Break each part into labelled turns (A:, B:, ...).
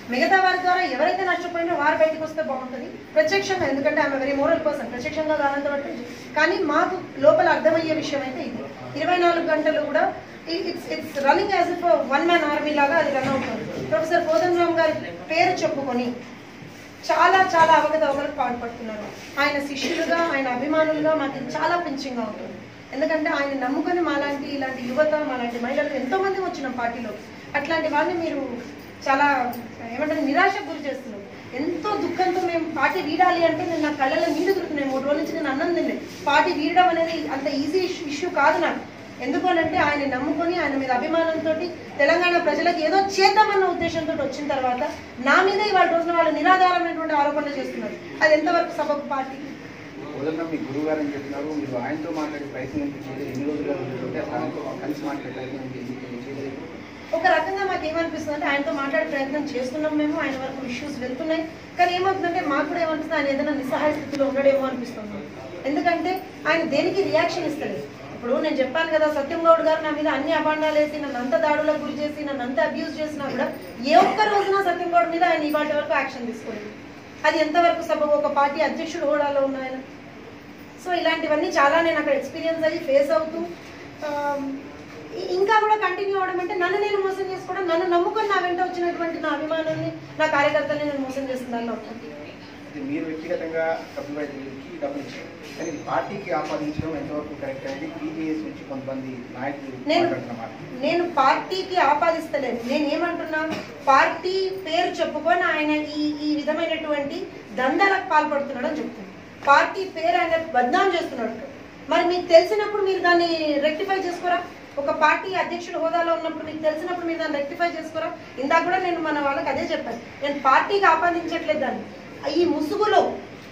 A: మిగతా వారి ద్వారా ఎవరైతే నష్టపోయినా వారు బయటకు వస్తే బాగుంటుంది ప్రత్యక్షంగా ఎందుకంటే ఆమె వెరీ మోరల్ పర్సన్ ప్రత్యక్షంగా కానంత వరకు కానీ మాకు లోపల అర్థమయ్యే విషయం అయితే ఇది ఇరవై నాలుగు గంటలు కూడా it's it's running as if one man army లాగా అది రన్ అవుతుంది ప్రొఫెసర్ కోదండరామ్ గారి పేరు చెప్పుకొని చాలా చాలా అవకతవకలకు పాల్పడుతున్నారు ఆయన శిష్యులుగా ఆయన అభిమానులుగా మాకు ఇది చాలా పింఛంగా ఉంటుంది ఎందుకంటే ఆయన నమ్ముకొని మాలాంటి ఇలాంటి యువత మాలాంటి మహిళలు ఎంతో మంది వచ్చినాం పార్టీలో అట్లాంటి వాళ్ళని మీరు చాలా ఏమంటారు నిరాశకు గురి చేస్తున్నారు ఎంతో దుఃఖంతో మేము పార్టీ వీడాలి అంటే నేను నా కళ్ళలో నీళ్లు దొరుకుతున్నాయి మూడు రోజుల నుంచి నేను అన్నం తినలే పార్టీ వీడడం అనేది అంత ఈజీ ఇష్యూ కాదు నాకు ఎందుకు అని అంటే ఆయన నమ్ముకొని ఆయన మీద అభిమానంతో తెలంగాణ ప్రజలకు ఏదో చేద్దామన్న ఉద్దేశంతో వచ్చిన తర్వాత నా మీద ఇవాళ రోజున వాళ్ళు నిరాధారమైనటువంటి ఆరోపణలు చేస్తున్నారు అది ఎంతవరకు సబబు పార్టీ
B: మొదట మీ గురువు గారు అని చెప్తున్నారు మీరు ఆయనతో మాట్లాడే ప్రయత్నం ఎందుకు చేయలేదు ఎన్ని రోజులుగా ఉంటే అసలు ఆయనతో కలిసి మాట్లాడే ప్రయత్నం ఎందుకు చేయలేదు
A: ఒక రకంగా మాకు ఏమనిపిస్తుంది అంటే ఆయనతో మాట్లాడే ప్రయత్నం చేస్తున్నాం మేము ఆయన వరకు ఇష్యూస్ వెళ్తున్నాయి కానీ ఏమవుతుందంటే మాకు కూడా ఏమనిపిస్తుంది ఆయన ఏదైనా నిస్సహాయ స్థితిలో ఉండడేమో అనిపిస్తుంది ఎందుకంటే ఆయన దేనికి రియాక్షన్ ఇస్తలేదు ఇప్పుడు నేను చెప్పాను కదా సత్యం గౌడ్ గారు నా మీద అన్ని అభాండాలు వేసి నన్ను అంత దాడులకు గురి చేసి నన్ను అంత అబ్యూస్ చేసినా కూడా ఏ ఒక్క రోజున సత్యం గౌడ్ మీద ఆయన ఇవాటి వరకు యాక్షన్ తీసుకోలేదు అది ఎంతవరకు సబబు ఒక పార్టీ అధ్యక్షుడు హోదాలో ఉన్న ఆయన సో ఇలాంటివన్నీ చాలా నేను అక్కడ ఎక్స్పీరియన్స్ అయ్యి ఫేస్ అవుతూ ఆమ్, ఇ- ఇంకా కూడా కంటిన్యూ అవడం అంటే నన్ను నేను మోసం చేసుకోవడం నన్ను నమ్ముకొని నా వెంట వచ్చినటువంటి నా అభిమానుల్ని నా కార్యకర్తల్ని నేను మోసం చేస్తున్నాను అవుతుంది
B: అయితే మీరు వ్యక్తిగతంగా కపిల్ కి డబ్బులు ఇచ్చారు కానీ ఇది పార్టీకి ఆపాదించడం ఎంతవరకు కరెక్ట్ అనేది పీజీఎస్ నుంచి కొంతమంది నాయకులు
A: నేను
B: మాట్లాడుతున్న మాట
A: నేను పార్టీకి ఆపాదిస్తలేను నేను ఏమంటున్నా పార్టీ పేరు చెప్పుకొని ఆయన ఈ ఈ విధమైనటువంటి దందాలకు పాల్పడుతున్నాడు అని చెప్తున్నాను పార్టీ పేరు ఆయన బద్నాం చేస్తున్నాడు మరి మీకు తెలిసినప్పుడు మీరు దాన్ని రెక్టిఫై చేసుకోరా ఒక పార్టీ అధ్యక్షుడు హోదాలో ఉన్నప్పుడు మీకు తెలిసినప్పుడు మీరు దాన్ని రెక్టిఫై చేసుకోరా ఇందాక కూడా నేను మన వాళ్ళకి అదే చెప్పాను నేను పార్టీకి ఆపాదించట్లేదు దాన్ని ఈ ముసుగులో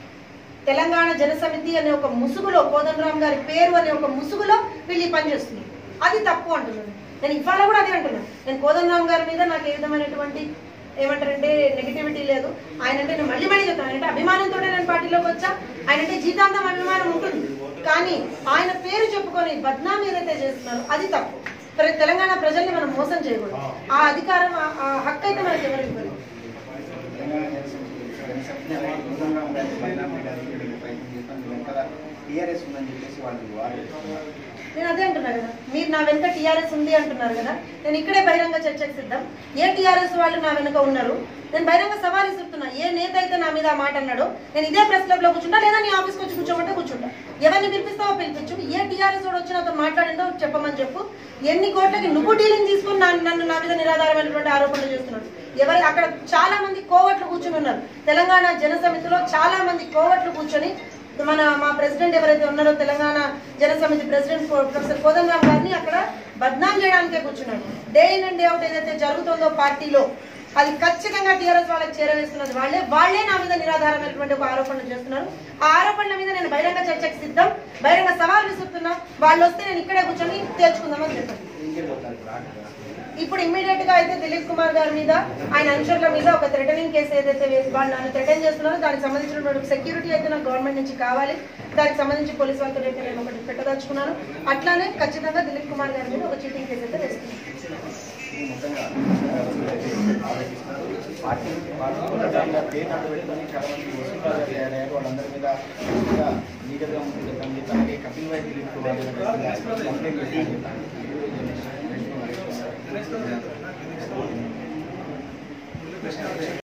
A: తెలంగాణ జనసమితి అనే ఒక ముసుగులో కోదండరామ్ గారి పేరు అనే ఒక ముసుగులో వీళ్ళు ఈ పని చేస్తున్నారు అది తప్పు అంటున్నాను నేను ఇవాళ కూడా అదే అంటున్నాను నేను కోదండరామ్ గారి మీద నాకు ఏ విధమైనటువంటి ఏమంటారంటే నెగిటివిటీ లేదు ఆయన అంటే నేను మళ్ళీ మళ్ళీ చెప్తాను అంటే అభిమానంతో నేను పార్టీలోకి వచ్చా ఆయన అంటే జీతాంతం అభిమానం ఉంటుంది కానీ ఆయన పేరు చెప్పుకొని బద్నామీ ఏదైతే చేస్తున్నారో అది తప్పు మరి తెలంగాణ ప్రజల్ని మనం మోసం చేయకూడదు ఆ అధికారం ఆ- ఆ హక్కు అయితే మనకి ఎవరు ఇవ్వరు
B: తెలంగాణ జనసమితి జనసమితిని అలాగే దూరంగా ఉండాలని బదనాం చేయడానికి ప్రయత్నం చేస్తాం మీ వెనకాల టీఆర్ఎస్ ఉందని చెప్పేసి వాళ్ళు ఆరోపిస్తున్నారు
A: నేను అదే అంటున్నా కదా మీరు నా వెనుక టీఆర్ఎస్ ఉంది అంటున్నారు కదా నేను ఇక్కడే బహిరంగ చర్చకు సిద్ధం ఏ టీఆర్ఎస్ వాళ్ళు నా వెనుక ఉన్నారు నేను బహిరంగ సవాల్ ఇస్తున్నా ఏ నేత అయితే నా మీద ఆ మాట అన్నాడో నేను ఇదే ప్రెస్ క్లబ్ లో కూర్చుంటా లేదా నీ ఆఫీస్కి వచ్చి కూర్చోమంటే కూర్చుంటా ఎవరిని పిలిపిస్తావో పిలిపించు ఏ టీఆర్ఎస్ వాడు వచ్చి నాతో మాట్లాడిందో చెప్పమని చెప్పు ఎన్ని కోట్లకి నువ్వు డీలింగ్ తీసుకుని నన్ను నన్ను నా మీద నిరాధారమైనటువంటి ఆరోపణలు చేస్తున్నాడు ఎవరి అక్కడ చాలా మంది కోవట్లు కూర్చుని ఉన్నారు తెలంగాణ జనసమితిలో చాలా మంది కోవట్లు కూర్చొని మన మా ప్రెసిడెంట్ ఎవరైతే ఉన్నారో Telangana Janasamithi president co- professor Kodandaram గారిని అక్కడ బద్నాం చేయడానికే కూర్చున్నాడు day in and day out ఏదైతే జరుగుతుందో పార్టీలో అది ఖచ్చితంగా టీఆర్ఎస్ వాళ్ళకి చేరవేస్తున్నది వాళ్ళే వాళ్ళే నా మీద నిరాధారమైనటువంటి ఒక ఆరోపణలు చేస్తున్నారు ఆ ఆరోపణల మీద నేను బహిరంగ చర్చకు సిద్ధం బహిరంగ సవాల్ విసురుతున్నా వాళ్ళు వస్తే నేను ఇక్కడే కూర్చొని తేల్చుకుందామని చెప్పాను
B: ఇంకేం పోతారు ఇప్పుడు ఆటగా
A: ఇప్పుడు ఇమ్మీడియట్ గా అయితే దిలీప్ కుమార్ గారి మీద ఆయన అనుచరుల మీద ఒక థ్రెటనింగ్ కేసు ఏదైతే వేసి వాళ్ళు నన్ను థ్రెటన్ చేస్తున్నారో దానికి సంబంధించినటువంటి సెక్యూరిటీ అయితే నాకు గవర్నమెంట్ నుంచి కావాలి దానికి సంబంధించి పోలీస్ వాళ్ళతో అయితే నేను ఒకటి పెట్టదలుచుకున్నాను అట్లానే ఖచ్చితంగా దిలీప్ కుమార్ గారి మీద ఒక చీటింగ్ కేసు అయితే వేస్తున్నాను
B: ఈ మొత్తంగా ఆలోచిస్తున్నారు పార్టీ పార్టీ పేరు అడ్డు పెట్టుకొని చాలా మంది వసూలు తయారయ్యారు వాళ్ళందరి మీద పూర్తిగా లీగల్గా ఉంటుంది చెప్పండి అలాగే కపిల్ వైద్య కంప్లైంట్ పెట్టి